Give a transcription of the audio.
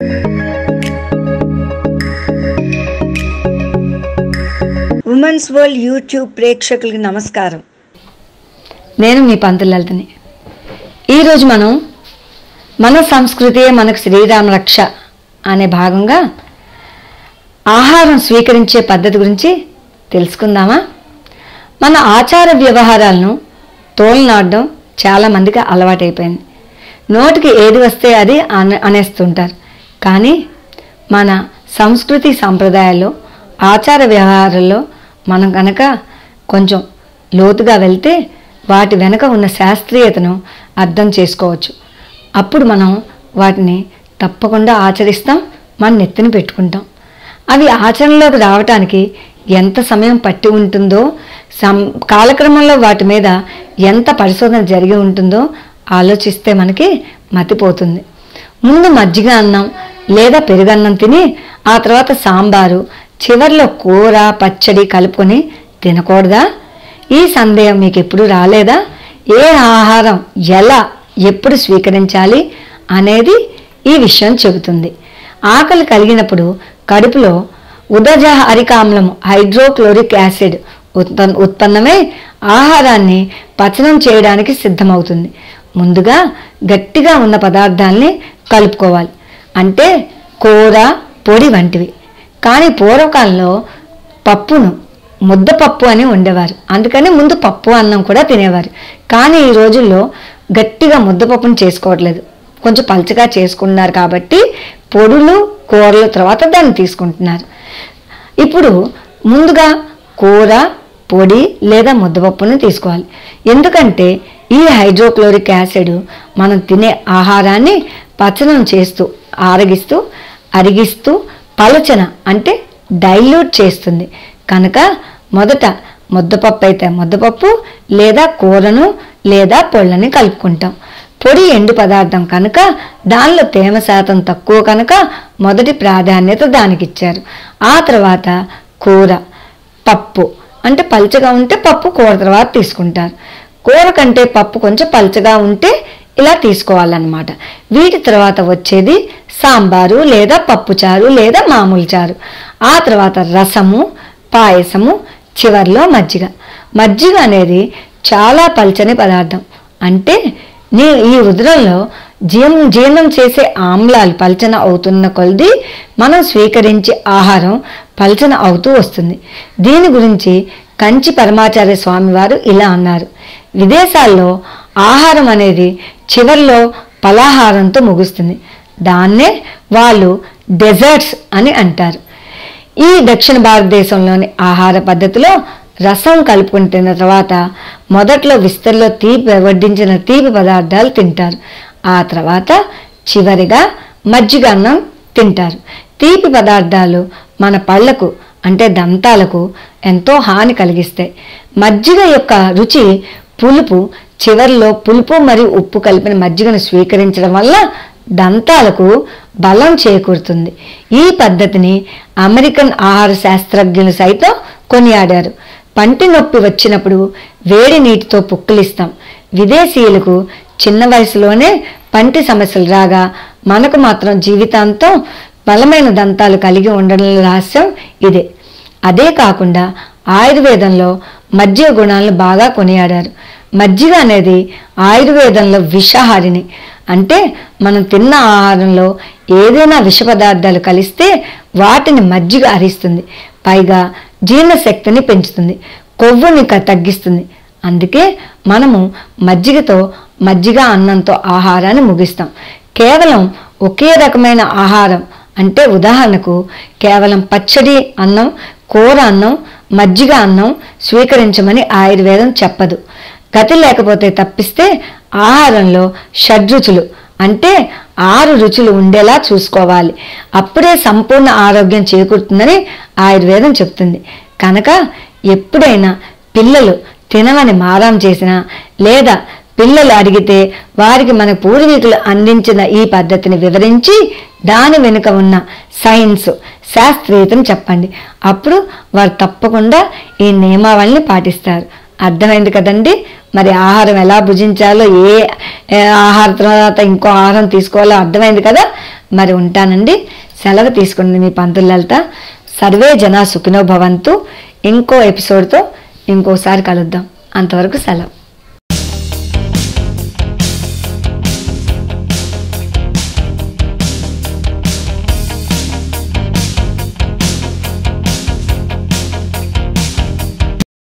women's world YouTube ప్రేక్షకులకి నమస్కారం నేను మీ పంతులలితని ఈరోజు మనం మన సంస్కృతియే మనకు శ్రీరామ రక్ష అనే భాగంగా ఆహారం స్వీకరించే పద్ధతి గురించి తెలుసుకుందామా మన ఆచార వ్యవహారాలను తోలనాడడం చాలామందికి అలవాటైపోయింది నోటికి ఏది వస్తే అది అన అనేస్తుంటారు కానీ మన సంస్కృతి సాంప్రదాయాల్లో ఆచార వ్యవహారాల్లో మనం కనుక కొంచెం లోతుగా వెళ్తే వాటి వెనుక ఉన్న శాస్త్రీయతను అర్థం చేసుకోవచ్చు అప్పుడు మనం వాటిని తప్పకుండా ఆచరిస్తాం మన నెత్తిన పెట్టుకుంటాం అవి ఆచరణలోకి రావటానికి ఎంత సమయం పట్టి ఉంటుందో సం కాలక్రమంలో వాటి మీద ఎంత పరిశోధన జరిగి ఉంటుందో ఆలోచిస్తే మనకి మతిపోతుంది ముందు మజ్జిగ అన్నం లేదా పెరుగన్నం తిని ఆ తర్వాత సాంబారు చివర్లో కూర పచ్చడి కలుపుకొని తినకూడదా ఈ సందేహం మీకు ఎప్పుడు రాలేదా ఏ ఆహారం ఎలా ఎప్పుడు స్వీకరించాలి అనేది ఈ విషయం చెబుతుంది ఆకలి కలిగినప్పుడు కడుపులో ఉదజహరికామ్లం హైడ్రోక్లోరిక్ యాసిడ్ ఉత్పన్ ఉత్పన్నమై ఆహారాన్ని పచనం చేయడానికి సిద్ధమవుతుంది ముందుగా గట్టిగా ఉన్న పదార్థాల్ని కలుపుకోవాలి అంటే కూర పొడి వంటివి కానీ పూర్వకాలంలో పప్పును ముద్దపప్పు అని ఉండేవారు అందుకని ముందు పప్పు అన్నం కూడా తినేవారు కానీ ఈ రోజుల్లో గట్టిగా ముద్దపప్పును చేసుకోవట్లేదు కొంచెం పలుచగా చేసుకుంటున్నారు కాబట్టి పొడులు కూరల తర్వాత దాన్ని తీసుకుంటున్నారు ఇప్పుడు ముందుగా కూర పొడి లేదా ముద్దపప్పును తీసుకోవాలి ఎందుకంటే ఈ హైడ్రోక్లోరిక్ యాసిడ్ మనం తినే ఆహారాన్ని పచనం చేస్తూ ఆరగిస్తూ అరిగిస్తూ పలచన అంటే డైల్యూట్ చేస్తుంది కనుక మొదట ముద్దపప్పు అయితే ముద్దపప్పు లేదా కూరను లేదా పొళ్ళని కలుపుకుంటాం పొడి ఎండు పదార్థం కనుక దానిలో తేమ శాతం తక్కువ కనుక మొదటి ప్రాధాన్యత దానికి ఇచ్చారు ఆ తర్వాత కూర పప్పు అంటే పలుచగా ఉంటే పప్పు కూర తర్వాత తీసుకుంటారు కూర కంటే పప్పు కొంచెం పలుచగా ఉంటే ఇలా తీసుకోవాలన్నమాట వీటి తర్వాత వచ్చేది సాంబారు లేదా పప్పుచారు లేదా మామూలు చారు ఆ తర్వాత రసము పాయసము చివర్లో మజ్జిగ మజ్జిగ అనేది చాలా పల్చని పదార్థం అంటే నీ ఈ ఉదరంలో జీర్ణం జీర్ణం చేసే ఆమ్లాలు పల్చన అవుతున్న కొలది మనం స్వీకరించే ఆహారం పల్చన అవుతూ వస్తుంది దీని గురించి కంచి పరమాచార్య స్వామి వారు ఇలా అన్నారు విదేశాల్లో ఆహారం అనేది చివర్లో పలాహారంతో ముగుస్తుంది దాన్నే వాళ్ళు డెజర్ట్స్ అని అంటారు ఈ దక్షిణ భారతదేశంలోని ఆహార పద్ధతిలో రసం కలుపుకుని తిన్న తర్వాత మొదట్లో విస్తరిలో తీపి వడ్డించిన తీపి పదార్థాలు తింటారు ఆ తర్వాత చివరిగా మజ్జిగ అన్నం తింటారు తీపి పదార్థాలు మన పళ్ళకు అంటే దంతాలకు ఎంతో హాని కలిగిస్తాయి మజ్జిగ యొక్క రుచి పులుపు చివరిలో పులుపు మరియు ఉప్పు కలిపిన మజ్జిగను స్వీకరించడం వల్ల దంతాలకు బలం చేకూరుతుంది ఈ పద్ధతిని అమెరికన్ ఆహార శాస్త్రజ్ఞులు సైతం కొనియాడారు పంటి నొప్పి వచ్చినప్పుడు వేడి నీటితో పుక్కిలిస్తాం విదేశీయులకు చిన్న వయసులోనే పంటి సమస్యలు రాగా మనకు మాత్రం జీవితాంతం బలమైన దంతాలు కలిగి ఉండడం రహస్యం ఇదే అదే కాకుండా ఆయుర్వేదంలో మజ్జిగ గుణాలను బాగా కొనియాడారు మజ్జిగ అనేది ఆయుర్వేదంలో విషహారిని అంటే మనం తిన్న ఆహారంలో ఏదైనా విష పదార్థాలు కలిస్తే వాటిని మజ్జిగ హరిస్తుంది పైగా జీర్ణశక్తిని పెంచుతుంది కొవ్వుని క- తగ్గిస్తుంది అందుకే మనము మజ్జిగతో మజ్జిగ అన్నంతో ఆహారాన్ని ముగిస్తాం కేవలం ఒకే రకమైన ఆహారం అంటే ఉదాహరణకు కేవలం పచ్చడి అన్నం కూర అన్నం మజ్జిగ అన్నం స్వీకరించమని ఆయుర్వేదం చెప్పదు గతి లేకపోతే తప్పిస్తే ఆహారంలో షడ్రుచులు అంటే ఆరు రుచులు ఉండేలా చూసుకోవాలి అప్పుడే సంపూర్ణ ఆరోగ్యం చేకూరుతుందని ఆయుర్వేదం చెప్తుంది కనుక ఎప్పుడైనా పిల్లలు తినమని మారం చేసినా లేదా పిల్లలు అడిగితే వారికి మన పూర్వీకులు అందించిన ఈ పద్ధతిని వివరించి దాని వెనుక ఉన్న సైన్స్ శాస్త్రీయతను చెప్పండి అప్పుడు వారు తప్పకుండా ఈ నియమావళిని పాటిస్తారు అర్థమైంది కదండి మరి ఆహారం ఎలా భుజించాలో ఏ ఏ ఆహారం తర్వాత ఇంకో ఆహారం తీసుకోవాలో అర్థమైంది కదా మరి ఉంటానండి సెలవు తీసుకుంది మీ పంతులు లలిత సర్వే జన సుఖినో భవంతు ఇంకో ఎపిసోడ్తో ఇంకోసారి కలుద్దాం అంతవరకు సెలవు